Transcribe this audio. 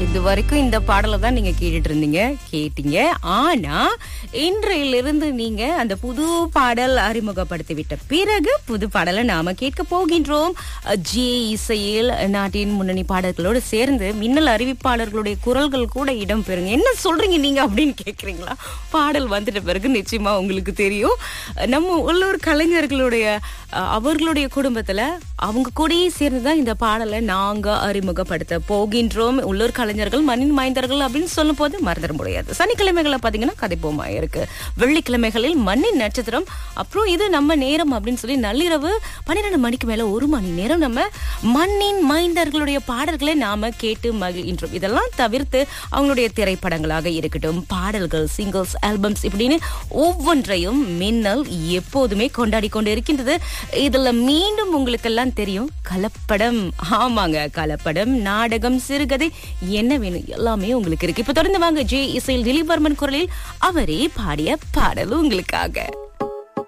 இது வரைக்கும் இந்த பாடலை தான் நீங்க கேட்டுட்டு இருந்தீங்க கேட்டீங்க ஆனா இன்றையிலிருந்து நீங்க அந்த புது பாடல் அறிமுகப்படுத்தி விட்ட பிறகு புது பாடலை நாம கேட்க போகின்றோம் ஜே இசையில் நாட்டின் முன்னணி பாடல்களோடு சேர்ந்து மின்னல் அறிவிப்பாளர்களுடைய குரல்கள் கூட இடம் பெறுங்க என்ன சொல்றீங்க நீங்க அப்படின்னு கேக்குறீங்களா பாடல் வந்துட்ட பிறகு நிச்சயமா உங்களுக்கு தெரியும் நம்ம உள்ளூர் கலைஞர்களுடைய அஹ், அவர்களுடைய குடும்பத்துல அவங்க கூடயே சேர்ந்துதான் இந்த பாடலை நாங்க அறிமுகப்படுத்த போகின்றோம் உள்ளூர் கலைஞர்கள் மண்ணின் மைந்தர்கள் அப்படின்னு சொல்லும் போது மறந்துட முடியாது சனிக்கிழமைகளை பாத்தீங்கன்னா கதைப்போமா இருக்கு வெள்ளிக்கிழமைகளில் மண்ணின் நட்சத்திரம் அப்புறம் இது நம்ம நேரம் அப்படின்னு சொல்லி நள்ளிரவு பன்னிரெண்டு மணிக்கு மேல ஒரு மணி நேரம் நம்ம மண்ணின் மைந்தர்களுடைய பாடல்களை நாம கேட்டு மகிழ்கின்றோம் இதெல்லாம் தவிர்த்து அவங்களுடைய திரைப்படங்களாக இருக்கட்டும் பாடல்கள் சிங்கிள்ஸ் ஆல்பம்ஸ் இப்படின்னு ஒவ்வொன்றையும் மின்னல் எப்போதுமே கொண்டாடி கொண்டு இருக்கின்றது இதுல மீண்டும் உங்களுக்கெல்லாம் தெரியும் கலப்படம் ஆமாங்க கலப்படம் நாடகம் சிறுகதை என்ன வேணும் எல்லாமே உங்களுக்கு இருக்கு இப்ப தொடர்ந்து வாங்க ஜே இசையில் திலீப் வர்மன் குரலில் அவரே பாடிய பாடல் உங்களுக்காக